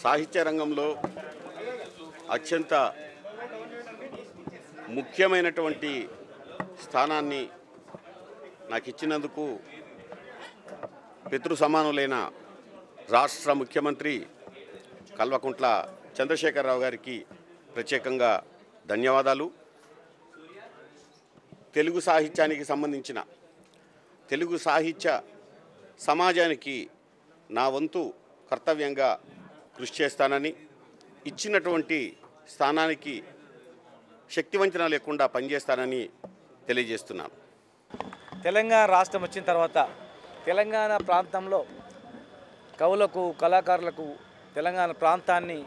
సాహిత్య రంగంలో అత్యంత ముఖ్యమైనటువంటి స్థానాన్ని నాకు ఇచ్చినందుకు పితృ సమానులైన రాష్ట్ర ముఖ్యమంత్రి కల్వకుంట్ల చంద్రశేఖరరావు గారికి ప్రత్యేకంగా ధన్యవాదాలు తెలుగు సాహిత్యానికి సంబంధించిన తెలుగు సాహిత్య సమాజానికి నా వంతు కర్తవ్యంగా కృషి చేస్తానని ఇచ్చినటువంటి స్థానానికి శక్తివంచన లేకుండా పనిచేస్తానని తెలియజేస్తున్నాను తెలంగాణ రాష్ట్రం వచ్చిన తర్వాత తెలంగాణ ప్రాంతంలో కవులకు కళాకారులకు తెలంగాణ ప్రాంతాన్ని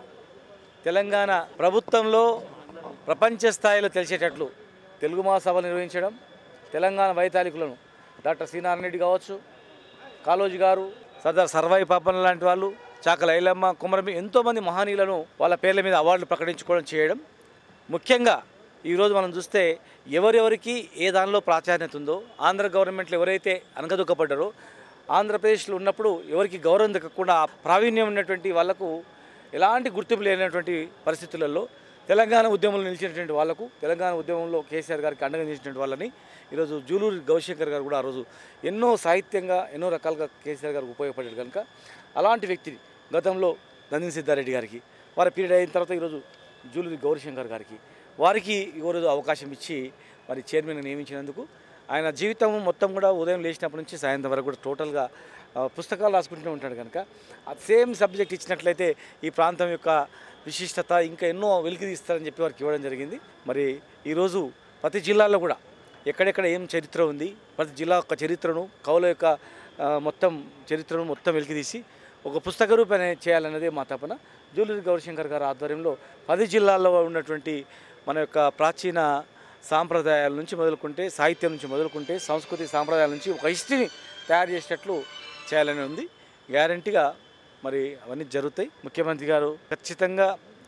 తెలంగాణ ప్రభుత్వంలో ప్రపంచ స్థాయిలో తెలిసేటట్లు తెలుగు మహాసభలు నిర్వహించడం తెలంగాణ వైతాళికులను డాక్టర్ సి నారాయణ రెడ్డి కావచ్చు కాళోజీ గారు సర్దార్ సర్వాయి పాపన్న లాంటి వాళ్ళు చాకల ఐలమ్మ కుమరమి ఎంతోమంది మహనీయులను వాళ్ళ పేర్ల మీద అవార్డులు ప్రకటించుకోవడం చేయడం ముఖ్యంగా ఈరోజు మనం చూస్తే ఎవరెవరికి ఏ దానిలో ప్రాధాన్యత ఉందో ఆంధ్ర గవర్నమెంట్లో ఎవరైతే అనగదొక్కబడ్డారో ఆంధ్రప్రదేశ్లో ఉన్నప్పుడు ఎవరికి గౌరవం దక్కకుండా ఆ ప్రావీణ్యం ఉన్నటువంటి వాళ్లకు ఎలాంటి గుర్తింపు లేనటువంటి పరిస్థితులలో తెలంగాణ ఉద్యమంలో నిలిచినటువంటి వాళ్లకు తెలంగాణ ఉద్యమంలో కేసీఆర్ గారికి అండగా నిలిచినటువంటి వాళ్ళని ఈరోజు జూలూరు గౌశంకర్ గారు కూడా ఆ రోజు ఎన్నో సాహిత్యంగా ఎన్నో రకాలుగా కేసీఆర్ గారికి ఉపయోగపడ్డాడు కనుక అలాంటి వ్యక్తిని గతంలో నందిని సిద్ధారెడ్డి గారికి వారి పీరియడ్ అయిన తర్వాత ఈరోజు జూలూరి గౌరీశంకర్ గారికి వారికి ఈరోజు అవకాశం ఇచ్చి మరి చైర్మన్ నియమించినందుకు ఆయన జీవితం మొత్తం కూడా ఉదయం లేచినప్పటి నుంచి సాయంత్రం వరకు కూడా టోటల్గా ఆ, పుస్తకాలు రాసుకుంటూ ఉంటాడు కనుక ఆ సేమ్ సబ్జెక్ట్ ఇచ్చినట్లయితే ఈ ప్రాంతం యొక్క విశిష్టత ఇంకా ఎన్నో వెలికి తీస్తారని చెప్పి వారికి ఇవ్వడం జరిగింది మరి ఈరోజు ప్రతి జిల్లాలో కూడా ఎక్కడెక్కడ ఏం చరిత్ర ఉంది ప్రతి జిల్లా యొక్క చరిత్రను కవుల యొక్క ఆ, మొత్తం చరిత్రను మొత్తం వెలికితీసి ఒక పుస్తక రూపేణ చేయాలన్నదే మా తపన జూలూరి గౌరీశంకర్ గారి ఆధ్వర్యంలో పది జిల్లాల్లో ఉన్నటువంటి మన యొక్క ప్రాచీన సాంప్రదాయాల నుంచి మొదలుకుంటే సాహిత్యం నుంచి మొదలుకుంటే సంస్కృతి సాంప్రదాయాల నుంచి ఒక హిస్టరీని తయారు చేసేటట్లు చేయాలని ఉంది గ్యారంటీగా మరి అవన్నీ జరుగుతాయి ముఖ్యమంత్రి గారు ఖచ్చితంగా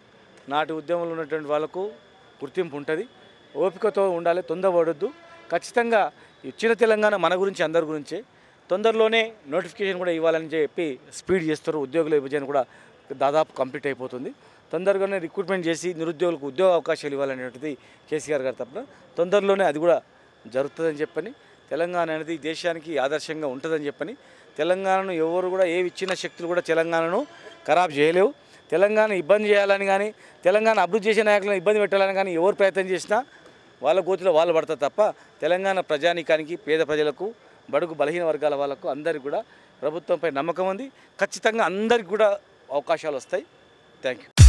నాటి ఉద్యమంలో ఉన్నటువంటి వాళ్ళకు గుర్తింపు ఉంటుంది ఓపికతో ఉండాలి తొందరపడొద్దు ఖచ్చితంగా ఇచ్చిన తెలంగాణ మన గురించి అందరి గురించే తొందరలోనే నోటిఫికేషన్ కూడా ఇవ్వాలని చెప్పి స్పీడ్ చేస్తారు ఉద్యోగుల విభజన కూడా దాదాపు కంప్లీట్ అయిపోతుంది తొందరగానే రిక్రూట్మెంట్ చేసి నిరుద్యోగులకు ఉద్యోగ అవకాశాలు ఇవ్వాలనేటువంటిది కేసీఆర్ గారి తప్పన తొందరలోనే అది కూడా జరుగుతుందని చెప్పని తెలంగాణ అనేది దేశానికి ఆదర్శంగా ఉంటుందని చెప్పని తెలంగాణను ఎవరు కూడా ఏ ఇచ్చిన శక్తులు కూడా తెలంగాణను ఖరాబ్ చేయలేవు తెలంగాణ ఇబ్బంది చేయాలని కానీ తెలంగాణ అభివృద్ధి చేసే నాయకులను ఇబ్బంది పెట్టాలని కానీ ఎవరు ప్రయత్నం చేసినా వాళ్ళ గోతిలో వాళ్ళు పడతారు తప్ప తెలంగాణ ప్రజానీకానికి పేద ప్రజలకు బడుగు బలహీన వర్గాల వాళ్ళకు అందరికీ కూడా ప్రభుత్వంపై నమ్మకం ఉంది ఖచ్చితంగా అందరికి కూడా అవకాశాలు వస్తాయి థ్యాంక్ యూ